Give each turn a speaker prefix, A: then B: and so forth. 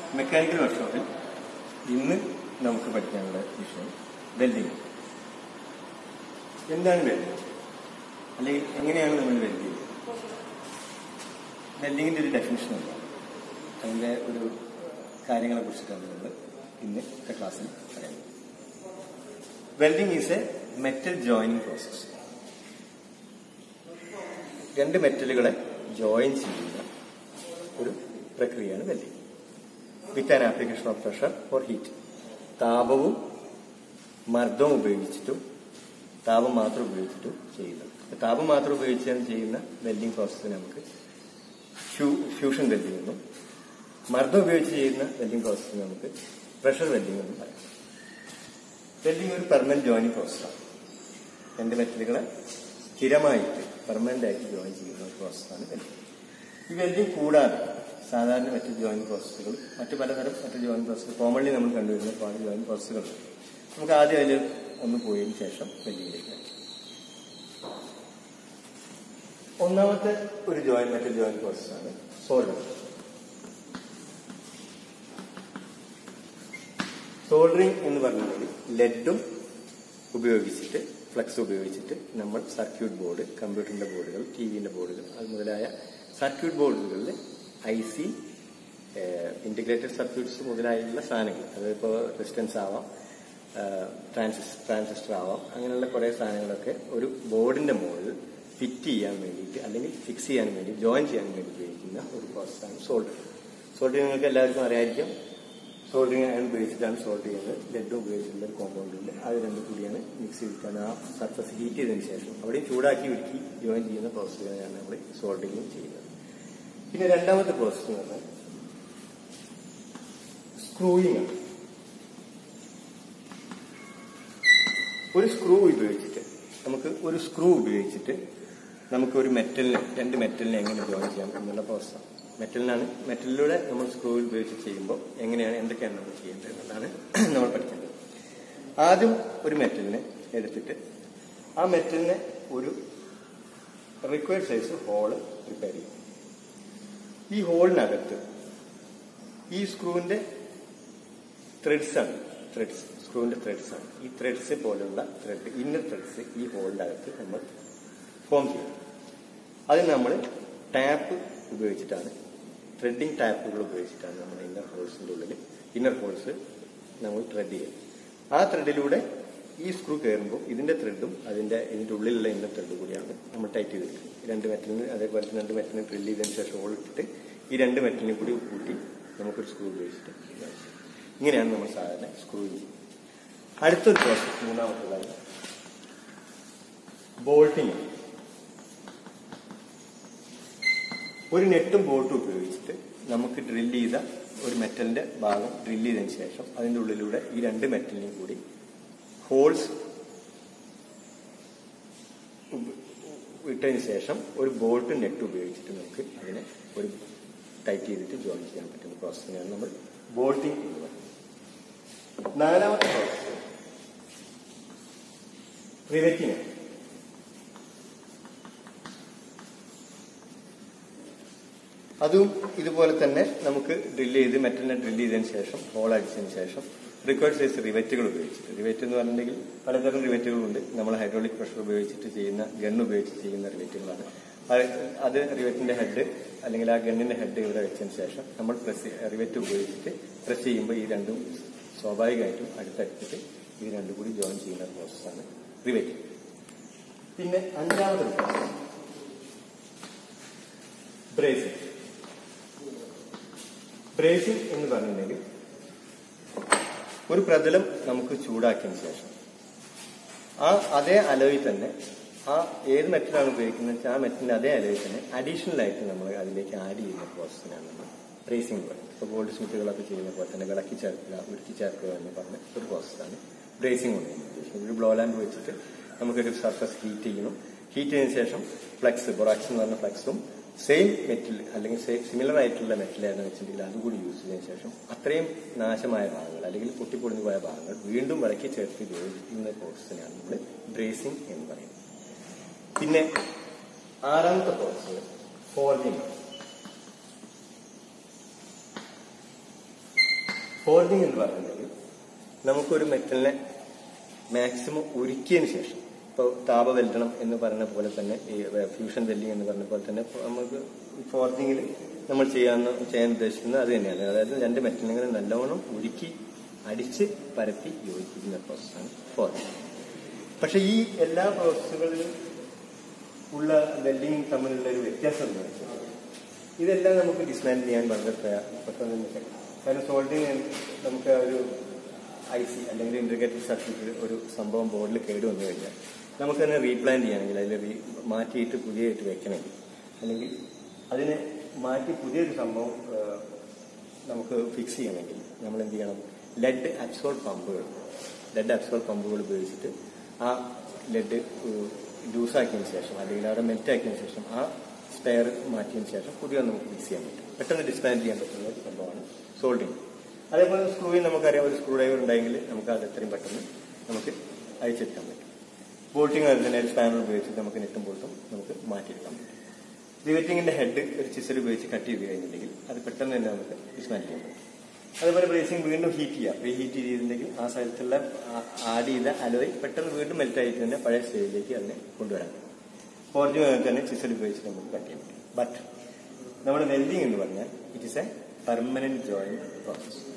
A: Mechanical വർക്ക്ഷോപ്പിൽ ഇന്ന് നമുക്ക് പഠിക്കാനുള്ള വിഷയം വെൽഡിംഗ് എന്താണ് വെൽഡിംഗ് അല്ലെങ്കിൽ എങ്ങനെയാണ് നമ്മൾ വെൽഡ് ചെയ്യുന്നത് വെൽഡിങ്ങിന്റെ ഒരു ഡെഫിനിഷൻ ഉണ്ട് അതിന്റെ ഒരു കാര്യങ്ങളെ കുറിച്ചിട്ടാണ് നമ്മൾ ഇന്നത്തെ ക്ലാസ്സിൽ പറയുന്നത് welding is a metal joining process രണ്ട് മെറ്റലുകളെ ജോയിൻ ചെയ്യുന്ന ഒരു പ്രക്രിയയാണ് welding with an application of pressure or heat താപവും മർദ്ദവും ഉപയോഗിച്ചിട്ടും താപം മാത്രം ഉപയോഗിച്ചിട്ടും ചെയ്യുന്നത് താപം മാത്രം ഉപയോഗിച്ചാണ് ചെയ്യുന്ന വെൽഡിംഗ് പ്രോസസ്സിന് നമുക്ക് ഫ്യൂഷൻ വെൽഡിംഗ് എന്നും മർദ്ദം ഉപയോഗിച്ച് ചെയ്യുന്ന വെൽഡിംഗ് പ്രോസസ്സിന് നമുക്ക് പ്രഷർ വെൽഡിംഗ് എന്നും പറയാം വെൽഡിംഗ് ഒരു പെർമനന്റ് ജോയിനിങ് പ്രോസസ്സാണ് രണ്ട് മെറ്റലുകളെ സ്ഥിരമായിട്ട് പെർമനന്റ് ആയിട്ട് ജോയിൻ ചെയ്യുന്ന ഒരു പ്രോസസ്സാണ് വെൽഡിംഗ് ഈ വെൽഡിംഗ് കൂടാതെ സാധാരണ മറ്റ് ജോയിൻ പ്രോസസ്സുകൾ മറ്റു പലതരം മറ്റ് ജോയിൻ പ്രോസസ്സുകൾ കോമൺലി നമ്മൾ കണ്ടുവരുന്ന ഒരുപാട് ജോയിൻ പ്രോസസ്സുകളുണ്ട് നമുക്ക് ആദ്യം അതിൽ ഒന്ന് പോയതിനു ശേഷം വെൽഡിങ്ങിലേക്ക് വരാം ഒന്നാമത്തെ ഒരു ജോയിൻ മറ്റു ജോയിൻ പ്രോസസ്സാണ് സോൾഡറിംഗ് സോൾഡറിംഗ് എന്ന് പറഞ്ഞാൽ ലെഡും ഉപയോഗിച്ചിട്ട് ഫ്ലക്സ് ഉപയോഗിച്ചിട്ട് നമ്മൾ സർക്യൂട്ട് ബോർഡ് കമ്പ്യൂട്ടറിന്റെ ബോർഡുകൾ ടി വിന്റെ ബോർഡുകൾ അത് മുതലായ സർക്യൂട്ട് ബോർഡുകളിൽ ഐ സി ഇന്റഗ്രേറ്റഡ് സർക്യൂട്ട്സ് മുതലായുള്ള സാധനങ്ങൾ അതിപ്പോൾ റെസിസ്റ്റൻസ് ആവാം ട്രാൻസിസ് ട്രാൻസിസ്റ്റർ ആവാം അങ്ങനെയുള്ള കുറേ സാധനങ്ങളൊക്കെ ഒരു ബോർഡിന്റെ മുകളിൽ ഫിറ്റ് ചെയ്യാൻ വേണ്ടിയിട്ട് അല്ലെങ്കിൽ ഫിക്സ് ചെയ്യാൻ വേണ്ടി ജോയിൻ ചെയ്യാൻ വേണ്ടി ഉപയോഗിക്കുന്ന ഒരു പ്രോസസ്സാണ് സോൾഡറിംഗ് സോൾഡറിംഗ് നിങ്ങൾക്ക് എല്ലാവർക്കും അറിയായിരിക്കും സോൾഡറിംഗ് അയൺ ഉപയോഗിച്ചിട്ടാണ് സോൾഡ് ചെയ്യുന്നത് ലെഡ് ഉപയോഗിച്ചിട്ടുള്ള ഒരു കോമ്പൗണ്ട് ഉണ്ട് അത് രണ്ടും കൂടിയാണ് മിക്സ് ചെയ്തിട്ടാണ് ആ സർഫസ് ഹീറ്റ് ചെയ്തതിന് ശേഷം അവിടെയും ചൂടാക്കി ഉരുക്കി ജോയിൻ ചെയ്യുന്ന പ്രോസസ്സിനെയാണ് നമ്മൾ സോൾഡറിംഗ് ചെയ്യുന്നത് പിന്നെ രണ്ടാമത്തെ പ്രോസസ്സ് എന്ന് പറഞ്ഞാൽ സ്ക്രൂയിങ് ആണ് ഒരു സ്ക്രൂ ഉപയോഗിച്ചിട്ട് നമുക്ക് ഒരു സ്ക്രൂ ഉപയോഗിച്ചിട്ട് നമുക്ക് ഒരു മെറ്റലിന് രണ്ട് മെറ്റലിനെ എങ്ങനെ ജോയിൻ ചെയ്യാം എന്നുള്ള പ്രോസസ്സാണ് മെറ്റലിനാണ് മെറ്റലിലൂടെ നമ്മൾ സ്ക്രൂ ഉപയോഗിച്ച് ചെയ്യുമ്പോൾ എങ്ങനെയാണ് എന്തൊക്കെയാണ് നമ്മൾ ചെയ്യേണ്ടത് എന്നുള്ളതാണ് നമ്മൾ പഠിക്കേണ്ടത് ആദ്യം ഒരു മെറ്റലിനെ എടുത്തിട്ട് ആ മെറ്റലിനെ ഒരു റിക്വയർഡ് സൈസ് ഹോള് പ്രിപ്പയർ ചെയ്യും ഈ ഹോളിനകത്ത് ഈ സ്ക്രൂവിന്റെ ത്രെഡ്സ് ആണ് ത്രെഡ്സ് സ്ക്രൂവിന്റെ ത്രെഡ്സ് ആണ് ഈ ത്രെഡ്സ് പോലുള്ള ത്രെഡ് ഇന്നർ ത്രെഡ്സ് ഈ ഹോളിന്റെ അകത്ത് നമ്മൾ ഫോം ചെയ്യും അതിന് നമ്മൾ ടാപ്പ് ഉപയോഗിച്ചിട്ടാണ് ത്രെഡിങ് ടാപ്പുകൾ ഉപയോഗിച്ചിട്ടാണ് നമ്മൾ ഇന്നർ ഹോൾസിന്റെ ഉള്ളിൽ ഇന്നർ ഹോൾസ് നമ്മൾ ത്രെഡ് ചെയ്യും ആ ത്രെഡിലൂടെ ഈ സ്ക്രൂ കയറുമ്പോൾ ഇതിന്റെ ത്രെഡും അതിന്റെ ഇതിന്റെ ഉള്ളിലുള്ള ഇന്നർ ത്രെഡ് കൂടിയാണ് നമ്മൾ ടൈറ്റ് ചെയ്തിരിക്കുന്നത് രണ്ട് മെറ്റലിന് അതേപോലെ തന്നെ രണ്ട് മെറ്റലിന് ഡ്രിൽ ചെയ്തതിന് ശേഷം ഹോൾ ഇട്ടിട്ട് ഈ രണ്ട് മെറ്റലിനെ കൂടി കൂട്ടി നമുക്കൊരു സ്ക്രൂ ഉപയോഗിച്ചിട്ട് ഇങ്ങനെയാണ് നമ്മൾ സാധാരണ സ്ക്രൂ ചെയ്യുന്നത് അടുത്തൊരു പ്രോസസ് മൂന്നാമത്തുള്ളത് ബോൾട്ടിങ് ഒരു നെട്ടും ബോൾട്ടും ഉപയോഗിച്ചിട്ട് നമുക്ക് ഡ്രിൽ ചെയ്ത ഒരു മെറ്റലിന്റെ ഭാഗം ഡ്രിൽ ചെയ്തതിന് ശേഷം അതിന്റെ ഉള്ളിലൂടെ ഈ രണ്ട് മെറ്റലിനെയും കൂടി ഹോൾസ് ഇട്ടതിന് ശേഷം ഒരു ബോൾട്ട് നെറ്റ് ഉപയോഗിച്ചിട്ട് നമുക്ക് അതിനെ ഒരു ടൈറ്റ് ചെയ്തിട്ട് ജോയിൻ ചെയ്യാൻ പറ്റുന്ന പ്രോസസ്സിനെയാണ് നമ്മൾ ബോൾട്ടിങ് എന്ന് പറയുന്നത് നാലാമത്തെ പ്രോസസ് റിവറ്റിംഗ് അതും ഇതുപോലെ തന്നെ നമുക്ക് ഡ്രില്ല് ചെയ്ത് മെറ്റലിനെ ഡ്രില്ല് ചെയ്തതിന് ശേഷം ഹോൾ അടിച്ചതിന് ശേഷം റിക്വയർഡ് സൈസ് റിവറ്റുകൾ ഉപയോഗിച്ചിട്ട് റിവറ്റ് എന്ന് പറഞ്ഞിട്ടുണ്ടെങ്കിൽ പലതരം റിവറ്റുകളുണ്ട് നമ്മൾ ഹൈഡ്രോളിക് പ്രഷർ ഉപയോഗിച്ചിട്ട് ചെയ്യുന്ന ഗൺ ഉപയോഗിച്ച് ചെയ്യുന്ന റിവറ്റുകളാണ് അത് റിവറ്റിന്റെ ഹെഡ് അല്ലെങ്കിൽ ആ ഗണ്ണിന്റെ ഹെഡ് ഇവിടെ വെച്ചതിന് ശേഷം നമ്മൾ പ്രസ് റിവറ്റ് ഉപയോഗിച്ചിട്ട് പ്രസ് ചെയ്യുമ്പോൾ ഈ രണ്ടും സ്വാഭാവികമായിട്ടും അടുത്തടുത്തിട്ട് ഇത് രണ്ടും കൂടി ജോയിൻ ചെയ്യുന്ന പ്രോസസ്സാണ് റിവറ്റ് പിന്നെ അഞ്ചാമതൊരു പ്രോസസ് ബ്രേസിംഗ് ബ്രേസിംഗ് എന്ന് പറഞ്ഞിട്ടുണ്ടെങ്കിൽ ഒരു പ്രതലം നമുക്ക് ചൂടാക്കിയതിന് ശേഷം ആ അതേ അലവിൽ തന്നെ ആ ഏത് മെറ്റലാണ് ഉപയോഗിക്കുന്നത് വെച്ചാൽ ആ മെറ്റലിന്റെ അതേ അലവിൽ തന്നെ അഡീഷണൽ ആയിട്ട് നമ്മൾ അതിലേക്ക് ആഡ് ചെയ്യുന്ന പ്രോസസ്സിനാണ് നമ്മൾ ബ്രേസിംഗ് പറയുന്നത് ഇപ്പോൾ ഗോൾഡ് സ്മിത്തുകളൊക്കെ ചെയ്യുന്ന പോലെ തന്നെ വിളക്കി ചേർക്കുക ഉരുക്കി ചേർക്കുക എന്ന് പറഞ്ഞ ഒരു പ്രോസസ്സാണ് ബ്രേസിംഗ് കൊണ്ട് ഉദ്ദേശിക്കുന്നത് ഒരു ബ്ലോ ലാമ്പ് വെച്ചിട്ട് നമുക്കൊരു സർഫസ് ഹീറ്റ് ചെയ്യണം ഹീറ്റ് ചെയ്തതിനു ശേഷം ഫ്ലക്സ് ബൊറാക്സ് എന്ന് പറഞ്ഞ ഫ്ലക്സും സെയിം മെറ്റൽ അല്ലെങ്കിൽ സിമിലർ ആയിട്ടുള്ള മെറ്റൽ ഏതാണെന്ന് വെച്ചിട്ടുണ്ടെങ്കിൽ അതുകൂടി യൂസ് ചെയ്തതിനു ശേഷം അത്രയും നാശമായ ഭാഗങ്ങൾ അല്ലെങ്കിൽ പൊട്ടിപ്പൊളിഞ്ഞു പോയ ഭാഗങ്ങൾ വീണ്ടും വിളക്കി ചേർത്ത് ഉപയോഗിക്കുന്ന പ്രോസസ്സിനെയാണ് നമ്മൾ ബ്രേസിംഗ് എന്ന് പറയുന്നത് പിന്നെ ആറാമത്തെ പ്രോസസ്സ് ഫോർജിങ് ഫോൾഡിങ് എന്ന് പറയുന്നത് നമുക്കൊരു മെറ്റലിനെ മാക്സിമം ഉരുക്കിയതിന് ശേഷം ഇപ്പോൾ താപവൽക്കണം എന്ന് പറഞ്ഞ പോലെ തന്നെ ഈ ഫ്യൂഷൻ വെല്ലിംഗ് എന്ന് പറഞ്ഞ പോലെ തന്നെ ഇപ്പൊ നമുക്ക് ഫോർജിങ്ങിൽ നമ്മൾ ചെയ്യാന്ന് ചെയ്യാൻ ഉദ്ദേശിക്കുന്നത് അത് തന്നെയാണ് അതായത് രണ്ട് മെറ്റലുകൾ നല്ലവണ്ണം ഉരുക്കി അടിച്ച് പരത്തി യോജിപ്പിക്കുന്ന പ്രോസസ്സാണ് ഫോർജിങ് പക്ഷെ ഈ എല്ലാ പ്രോസസ്സുകളിലും ഉള്ള വെൽഡിങ് തമ്മിലുള്ള ഒരു വ്യത്യാസം എന്ന് വെച്ചാൽ ഇതെല്ലാം നമുക്ക് ഡിസ്മാൻഡിൽ ചെയ്യാൻ വളരെ പ്രയാ- പെട്ടെന്ന് തന്നെ കഴിയും. കാരണം സോൾഡിങ് നമുക്ക് ആ ഒരു ഐ സി അല്ലെങ്കിൽ ഇന്റർഗ്രേറ്റഡ് സർക്യൂട്ട് ഒരു സംഭവം ബോർഡിൽ കേട് വന്നു കഴിഞ്ഞാൽ നമുക്ക് തന്നെ റീപ്ലാൻ ചെയ്യണമെങ്കിൽ അതിൽ റീ മാറ്റിയിട്ട് പുതിയതായിട്ട് വെക്കണമെങ്കിൽ അല്ലെങ്കിൽ അതിനെ മാറ്റി പുതിയൊരു സംഭവം ആ, നമുക്ക് ഫിക്സ് ചെയ്യണമെങ്കിൽ നമ്മൾ എന്ത് ചെയ്യണം ലെഡ് അബ്സോൾ പമ്പുകൾ ലെഡ് അബ്സോൾ പമ്പുകൾ ഉപയോഗിച്ചിട്ട് ആ ലെഡ് ലൂസാക്കിയതിന് ശേഷം അല്ലെങ്കിൽ അവിടെ മെൽറ്റ് ആക്കിയതിന് ശേഷം ആ സ്പെയർ മാറ്റിയതിന് ശേഷം പുതിയ നമുക്ക് ഫിക്സ് ചെയ്യാൻ പറ്റും പെട്ടെന്ന് ഡിസ്മാൻഡ് ചെയ്യാൻ പറ്റുന്ന ഒരു സംഭവമാണ് സോൾഡിങ് അതേപോലെ സ്ക്രൂവിൽ നമുക്കറിയാം ഒരു സ്ക്രൂ ഡ്രൈവർ ഉണ്ടെങ്കിൽ നമുക്ക് അത് എത്രയും പെട്ടെന്ന് നമുക്ക് അയച്ചെടുക്കാൻ പറ്റും ബോൾട്ടിങ് അതുപോലെ തന്നെ ഒരു സ്പാനർ ഉപയോഗിച്ച് നമുക്ക് നെട്ടും ബോൾട്ടും നമുക്ക് മാറ്റിയെടുക്കാൻ പറ്റും റിവറ്റിങ്ങിന്റെ ഹെഡ് ഒരു ചിസൽ ഉപയോഗിച്ച് കട്ട് ചെയ്ത് കഴിഞ്ഞിട്ടുണ്ടെങ്കിൽ അത് പെട്ടെന്ന് തന്നെ നമുക്ക് ഡിസ്മാൻഡ് ചെയ്യാൻ പറ്റും അതുപോലെ ബ്രേസിംഗ് വീണ്ടും ഹീറ്റ് ചെയ്യാം റീ ഹീറ്റ് ചെയ്തിട്ടുണ്ടെങ്കിൽ ആ സ്ഥലത്തുള്ള ആഡ് ചെയ്ത അലോയ് പെട്ടെന്ന് വീണ്ടും മെൽറ്റ് ആയിട്ട് തന്നെ പഴയ സ്റ്റേജിലേക്ക് അതിനെ കൊണ്ടുവരാൻ പറ്റും ഫോർജും അങ്ങനെ തന്നെ ചിസൽ ഉപയോഗിച്ച് നമുക്ക് കട്ട് ചെയ്യാൻ പറ്റും ബട്ട് നമ്മുടെ വെൽഡിംഗ് എന്ന് പറഞ്ഞാൽ it is a permanent join process